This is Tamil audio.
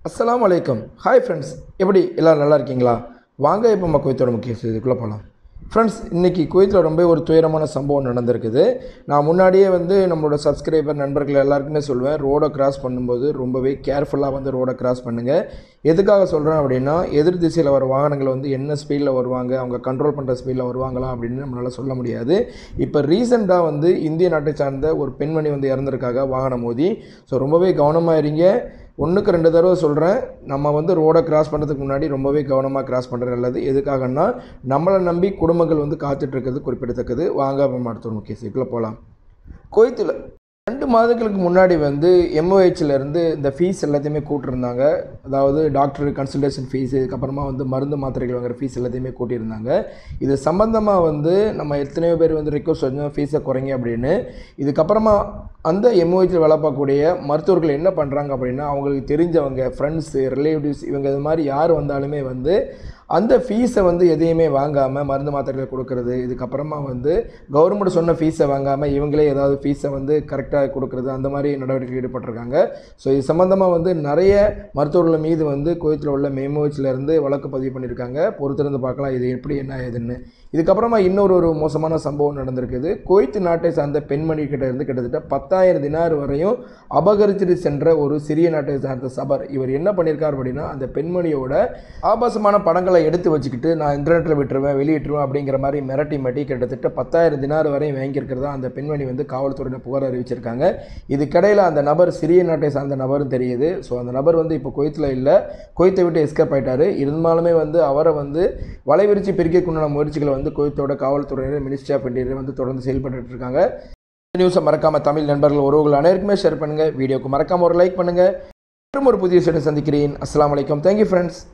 அஸ்ஸலாமு அலைக்கும் ஹாய் ஃப்ரெண்ட்ஸ் எப்படி எல்லோரும் நல்லா இருக்கீங்களா வாங்க இப்போ நம்ம குவைத்தோட முக்கிய செய்திக்குள்ளே போகலாம் ஃப்ரெண்ட்ஸ் இன்றைக்கி குவைத்தில் ரொம்ப ஒரு துயரமான சம்பவம் நடந்திருக்குது நான் முன்னாடியே வந்து நம்மளோட சப்ஸ்கிரைபர் நண்பர்கள் எல்லாருக்குமே சொல்லுவேன் ரோடை கிராஸ் பண்ணும்போது ரொம்பவே கேர்ஃபுல்லாக வந்து ரோடை கிராஸ் பண்ணுங்கள் எதுக்காக சொல்கிறேன் அப்படின்னா எதிர் திசையில் வர வாகனங்கள் வந்து என்ன ஸ்பீடில் வருவாங்க அவங்க கண்ட்ரோல் பண்ணுற ஸ்பீடில் வருவாங்களா அப்படின்னு நம்மளால் சொல்ல முடியாது இப்போ ரீசெண்டாக வந்து இந்திய நாட்டை சார்ந்த ஒரு பெண்மணி வந்து இறந்துருக்காங்க வாகனம் மோதி ஸோ ரொம்பவே கவனமாக இருங்க ஒன்றுக்கு ரெண்டு தடவை சொல்கிறேன் நம்ம வந்து ரோடை கிராஸ் பண்ணுறதுக்கு முன்னாடி ரொம்பவே கவனமாக கிராஸ் பண்ணுறது நல்லது எதுக்காகன்னா நம்மளை நம்பி குடும்பங்கள் வந்து காத்துட்ருக்கிறது குறிப்பிடத்தக்கது வாங்க நம்ம அடுத்த ஒரு முக்கிய சீக்கிரம் போகலாம் கோயத்தில் ரெண்டு மாதங்களுக்கு முன்னாடி வந்து MOH ல இருந்து இந்த ஃபீஸ் எல்லாத்தையுமே கூட்டிருந்தாங்க அதாவது டாக்டர் கன்சல்டேஷன் ஃபீஸ் இதுக்கப்புறமா வந்து மருந்து மாத்திரைகள் வாங்குற ஃபீஸ் எல்லாத்தையுமே கூட்டியிருந்தாங்க இது சம்மந்தமாக வந்து நம்ம எத்தனையோ பேர் வந்து ரிக்வஸ்ட் வச்சோம் ஃபீஸை குறைங்க அப்படின்னு இதுக்கப்புறமா அந்த எம்ஓஹெச்சில் வேலை பார்க்கக்கூடிய மருத்துவர்கள் என்ன பண்ணுறாங்க அப்படின்னா அவங்களுக்கு தெரிஞ்சவங்க ஃப்ரெண்ட்ஸு ரிலேட்டிவ்ஸ் இவங்க இது மாதிரி யார் வந்தாலுமே வந்து அந்த ஃபீஸை வந்து எதையுமே வாங்காமல் மருந்து மாத்திரைகள் கொடுக்கறது இதுக்கப்புறமா வந்து கவர்மெண்ட் சொன்ன ஃபீஸை வாங்காமல் இவங்களே ஏதாவது ஃபீஸை வந்து கரெக்டாக கொடுக்கறது அந்த மாதிரி நடவடிக்கை ஈடுபட்டிருக்காங்க ஸோ இது சம்மந்தமாக வந்து நிறைய மருத்துவர்கள் மீது வந்து கோயத்தில் உள்ள மேமோச்சில் இருந்து வழக்கு பதிவு பண்ணியிருக்காங்க பொறுத்திருந்து பார்க்கலாம் இது எப்படி என்ன ஏதுன்னு இதுக்கப்புறமா இன்னொரு ஒரு மோசமான சம்பவம் நடந்திருக்குது குவைத் நாட்டை சார்ந்த பெண்மணி கிட்ட இருந்து கிட்டத்தட்ட பத்தாயிரம் தினார் வரையும் அபகரிச்சிட்டு சென்ற ஒரு சிறிய நாட்டை சார்ந்த சபர் இவர் என்ன பண்ணியிருக்கார் அப்படின்னா அந்த பெண்மணியோட ஆபாசமான படங்களை எடுத்து வச்சுக்கிட்டு நான் இன்டர்நெட்டில் விட்டுருவேன் வெளியிட்டுருவேன் அப்படிங்கிற மாதிரி மிரட்டி மட்டி கிட்டத்தட்ட பத்தாயிரம் தினார் வரையும் வாங்கியிருக்கிறதா அந்த பெண்மணி வந்து காவல்துறையினர் புகார் அறிவிச்சிருக்காங்க இதுக்கிடையில் அந்த நபர் சிறிய நாட்டை சார்ந்த நபரும் தெரியுது ஸோ அந்த நபர் வந்து இப்போ குவைத்தில் இல்லை குவைத்தை விட்டு எஸ்கேப் ஆயிட்டாரு இருந்தாலுமே வந்து அவரை வந்து வலைவிரிச்சு பிரிக்கக்குண்டான முயற்சிகளை வந்து குவைத்தோட காவல்துறையினர் மினிஸ்ட்ரி ஆஃப் இன்டீரியர் வந்து தொடர்ந்து செயல்பட்டு இருக்காங்க இந்த நியூஸை மறக்காம தமிழ் நண்பர்கள் உறவுகள் அனைவருக்குமே ஷேர் பண்ணுங்கள் வீடியோக்கு மறக்காம ஒரு லைக் பண்ணுங்கள் மற்றும் ஒரு புதிய செய்தி சந்திக்கிறேன் அஸ்ஸலாமு அலைக்கும் தேங்க்யூ ஃப்ரெண்ட்ஸ்